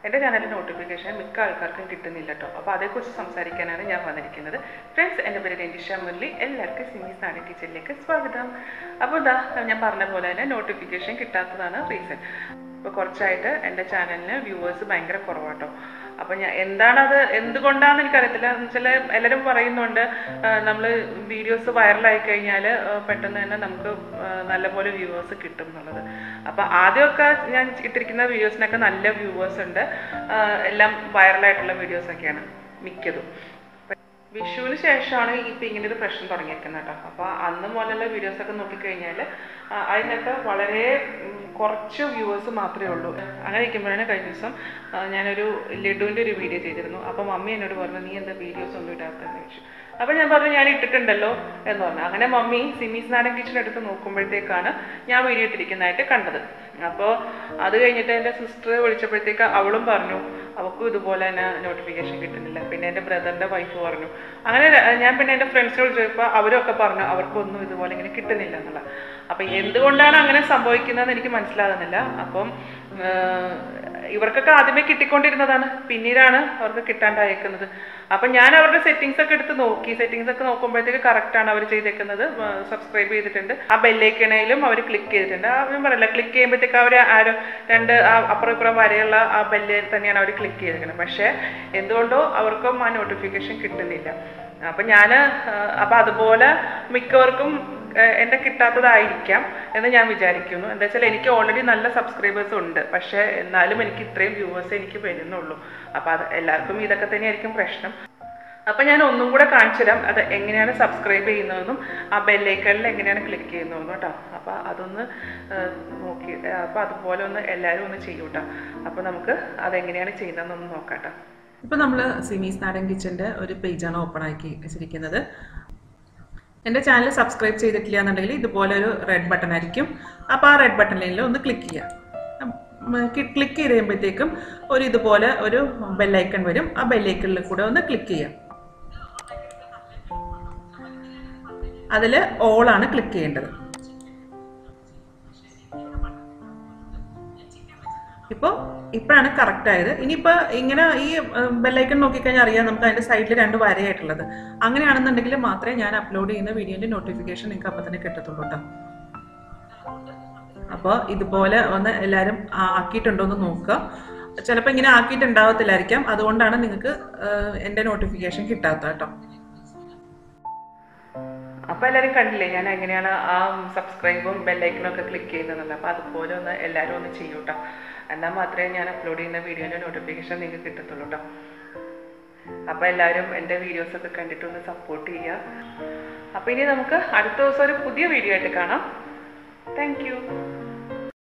എൻ്റെ ചാനലിൻ്റെ നോട്ടിഫിക്കേഷൻ മിക്ക ആൾക്കാർക്കും കിട്ടുന്നില്ല കേട്ടോ അപ്പോൾ അതേക്കുറിച്ച് സംസാരിക്കാനാണ് ഞാൻ വന്നിരിക്കുന്നത് ഫ്രണ്ട്സ് എൻ്റെ പേര് രഞ്ജിഷ മുരളി എല്ലാവർക്കും സിമീസ് നാടി ടീച്ചറിലേക്ക് സ്വാഗതം അപ്പോൾ ഇതാ ഞാൻ പറഞ്ഞ പോലെ തന്നെ നോട്ടിഫിക്കേഷൻ കിട്ടാത്തതാണ് റീസൺ ഇപ്പോൾ കുറച്ചായിട്ട് എൻ്റെ ചാനലിന് വ്യൂവേഴ്സ് ഭയങ്കര കുറവാട്ടോ അപ്പോൾ ഞാൻ എന്താണത് എന്തുകൊണ്ടാണെന്ന് എനിക്കറിയത്തില്ല എന്ന് വെച്ചാൽ എല്ലാവരും പറയുന്നുണ്ട് നമ്മൾ വീഡിയോസ് വൈറലായി കഴിഞ്ഞാൽ പെട്ടെന്ന് തന്നെ നമുക്ക് ആ, നല്ലപോലെ വ്യൂവേഴ്സ് കിട്ടും എന്നുള്ളത് അപ്പോൾ ആദ്യമൊക്കെ ഞാൻ ഇട്ടിരിക്കുന്ന വീഡിയോസിനൊക്കെ നല്ല വ്യൂവേഴ്സ് ഉണ്ട് ആ, എല്ലാം വൈറലായിട്ടുള്ള വീഡിയോസൊക്കെയാണ് മിക്കതും വിഷുവിന് ശേഷമാണ് ഇപ്പം ഇങ്ങനെ ഒരു പ്രശ്നം തുടങ്ങിയിരിക്കുന്നത് കേട്ടോ അപ്പോൾ അന്ന് മുതലുള്ള വീഡിയോസ് ഒക്കെ നോക്കിക്കഴിഞ്ഞാൽ ആ, അതിനൊക്കെ വളരെ ഉം, കുറച്ച് വ്യൂവേഴ്സ് മാത്രമേ ഉള്ളൂ അങ്ങനെ ഇരിക്കുമ്പോഴാണ് കഴിഞ്ഞ ദിവസം ആ, ഞാനൊരു ലഡുവിൻ്റെ ഒരു വീഡിയോ ചെയ്തിരുന്നു അപ്പോൾ മമ്മി എന്നോട് പറഞ്ഞു നീ എന്താ വീഡിയോസ് ഒന്നും ഇടാത്തതെന്ന് ചോദിച്ചു അപ്പോൾ ഞാൻ പറഞ്ഞു ഞാൻ ഇട്ടിട്ടുണ്ടല്ലോ എന്ന് പറഞ്ഞു അങ്ങനെ മമ്മി സിമീസ് നാടൻ കിച്ചൺ എടുത്ത് നോക്കുമ്പോഴത്തേക്കാണ് ഞാൻ വീഡിയോ ഇട്ടിരിക്കുന്നതായിട്ട് കണ്ടത് അപ്പോൾ അത് കഴിഞ്ഞിട്ട് എൻ്റെ സിസ്റ്റർ വിളിച്ചപ്പോഴത്തേക്ക് അവളും പറഞ്ഞു അവൾക്കും ഇതുപോലെ തന്നെ നോട്ടിഫിക്കേഷൻ കിട്ടുന്നില്ല പിന്നെ എൻ്റെ ബ്രദറിൻ്റെ വൈഫ് പറഞ്ഞു അങ്ങനെ ര- ഞാൻ പിന്നെ എൻ്റെ ഫ്രണ്ട്സിനോട് ചോദിച്ചപ്പോൾ അവരൊക്കെ പറഞ്ഞു അവർക്കൊന്നും ഇതുപോലെ ഇങ്ങനെ കിട്ടുന്നില്ല എന്നുള്ള അപ്പം എന്തുകൊണ്ടാണ് അങ്ങനെ സംഭവിക്കുന്നതെന്ന് എനിക്ക് മനസ്സിലാകുന്നില്ല അപ്പം ആഹ്, ഇവർക്കൊക്കെ ആദ്യമേ കിട്ടിക്കൊണ്ടിരുന്നതാണ് പിന്നീടാണ് അവർക്ക് കിട്ടാണ്ടായേക്കുന്നത് അപ്പം ഞാൻ അവരുടെ സെറ്റിങ്സ് ഒക്കെ എടുത്ത് നോക്കി സെറ്റിങ്സ് ഒക്കെ നോക്കുമ്പോഴത്തേക്ക് കറക്റ്റാണ് അവർ ചെയ്തേക്കുന്നത് സബ്സ്ക്രൈബ് ചെയ്തിട്ടുണ്ട് ആ ബെല്ലൈക്കണയിലും അവർ ക്ലിക്ക് ചെയ്തിട്ടുണ്ട് ആ ഞാൻ പറയില്ല ക്ലിക്ക് ചെയ്യുമ്പോഴത്തേക്ക് അവർ ആരോ രണ്ട് ആ അപ്പുറം ഇപ്പുറം വരെയുള്ള ആ ബെല്ലിൽ തന്നെയാണ് അവർ ക്ലിക്ക് ചെയ്തിരിക്കുന്നത് പക്ഷേ എന്തുകൊണ്ടോ അവർക്കും ആ നോട്ടിഫിക്കേഷൻ കിട്ടുന്നില്ല അപ്പം ഞാൻ അപ്പം അതുപോലെ മിക്കവർക്കും ഏഹ്, എൻ്റെ കിട്ടാത്തതായിരിക്കാം എന്ന് ഞാൻ വിചാരിക്കുന്നു എന്താ വെച്ചാൽ എനിക്ക് ഓൾറെഡി നല്ല സബ്സ്ക്രൈബേഴ്സ് ഉണ്ട് പക്ഷേ എന്നാലും എനിക്ക് ഇത്രയും വ്യൂവേഴ്സ് എനിക്ക് വരുന്നുള്ളൂ അപ്പോൾ അത് എല്ലാവർക്കും ഇതൊക്കെ തന്നെയായിരിക്കും പ്രശ്നം അപ്പം ഞാൻ ഒന്നും കൂടെ കാണിച്ചു തരാം അത് എങ്ങനെയാണ് സബ്സ്ക്രൈബ് ചെയ്യുന്നതെന്നും ആ ബെല്ലൈക്കണിൽ എങ്ങനെയാണ് ക്ലിക്ക് ചെയ്യുന്നതെന്നും കേട്ടോ അപ്പോൾ അതൊന്ന് ഏഹ്, നോക്കി അപ്പോൾ അതുപോലെ ഒന്ന് എല്ലാവരും ഒന്ന് ചെയ്യൂ കേട്ടോ അപ്പോൾ നമുക്ക് അതെങ്ങനെയാണ് ചെയ്യുന്നതെന്നൊന്ന് നോക്കാം കേട്ടോ ഇപ്പം നമ്മൾ സിമീസ് നാടൻ കിച്ചൻ്റെ ഒരു പേജാണ് ഓപ്പൺ ആക്കി വെച്ചിരിക്കുന്നത് എൻ്റെ ചാനൽ സബ്സ്ക്രൈബ് ചെയ്തിട്ടില്ല എന്നുണ്ടെങ്കിൽ ഇതുപോലെ ഒരു റെഡ് ബട്ടൺ ആയിരിക്കും അപ്പോൾ ആ റെഡ് ബട്ടണിൽ ഒന്ന് ക്ലിക്ക് ചെയ്യുക ക്ലിക്ക് ചെയ്ത് കഴിയുമ്പോഴത്തേക്കും ഒരു ഇതുപോലെ ഒരു ബെല്ലൈക്കൺ വരും ആ ബെല്ലൈക്കണിൽ കൂടെ ഒന്ന് ക്ലിക്ക് ചെയ്യാം അതിൽ ഓൾ ആണ് ക്ലിക്ക് ചെയ്യേണ്ടത് ഇപ്പോൾ ഇപ്പോഴാണ് കറക്റ്റ് ആയത് ഇനിയിപ്പോൾ ഇങ്ങനെ ഈ ബെല്ലൈക്കൺ നോക്കിക്കഴിഞ്ഞാൽ അറിയാം നമുക്ക് അതിൻ്റെ സൈഡിൽ രണ്ട് വരയായിട്ടുള്ളത് അങ്ങനെയാണെന്നുണ്ടെങ്കിൽ മാത്രമേ ഞാൻ അപ്ലോഡ് ചെയ്യുന്ന വീഡിയോൻ്റെ നോട്ടിഫിക്കേഷൻ നിങ്ങൾക്ക് അപ്പം തന്നെ കിട്ടത്തുള്ളൂ കേട്ടോ അപ്പോൾ ഇതുപോലെ ഒന്ന് എല്ലാവരും ആക്കിയിട്ടുണ്ടോ എന്ന് നോക്കുക ചിലപ്പോൾ ഇങ്ങനെ ആക്കിയിട്ടുണ്ടാവത്തില്ലായിരിക്കാം അതുകൊണ്ടാണ് നിങ്ങൾക്ക് എൻ്റെ നോട്ടിഫിക്കേഷൻ കിട്ടാത്തത് കേട്ടോ അപ്പോൾ എല്ലാവരും കണ്ടില്ലേ ഞാൻ എങ്ങനെയാണ് ആ സബ്സ്ക്രൈബും ബെല്ലൈക്കനും ഒക്കെ ക്ലിക്ക് ചെയ്യുന്നതെന്നല്ല അപ്പോൾ അതുപോലെ ഒന്ന് എല്ലാവരും ഒന്ന് ചെയ്യൂ കേട്ടോ എന്നാൽ മാത്രമേ ഞാൻ അപ്ലോഡ് ചെയ്യുന്ന വീഡിയോൻ്റെ നോട്ടിഫിക്കേഷൻ നിങ്ങൾക്ക് കിട്ടത്തുള്ളൂ കേട്ടോ അപ്പോൾ എല്ലാവരും എൻ്റെ വീഡിയോസൊക്കെ കണ്ടിട്ട് ഒന്ന് സപ്പോർട്ട് ചെയ്യുക അപ്പോൾ ഇനി നമുക്ക് അടുത്ത ദിവസം ഒരു പുതിയ വീഡിയോ ആയിട്ട് കാണാം താങ്ക്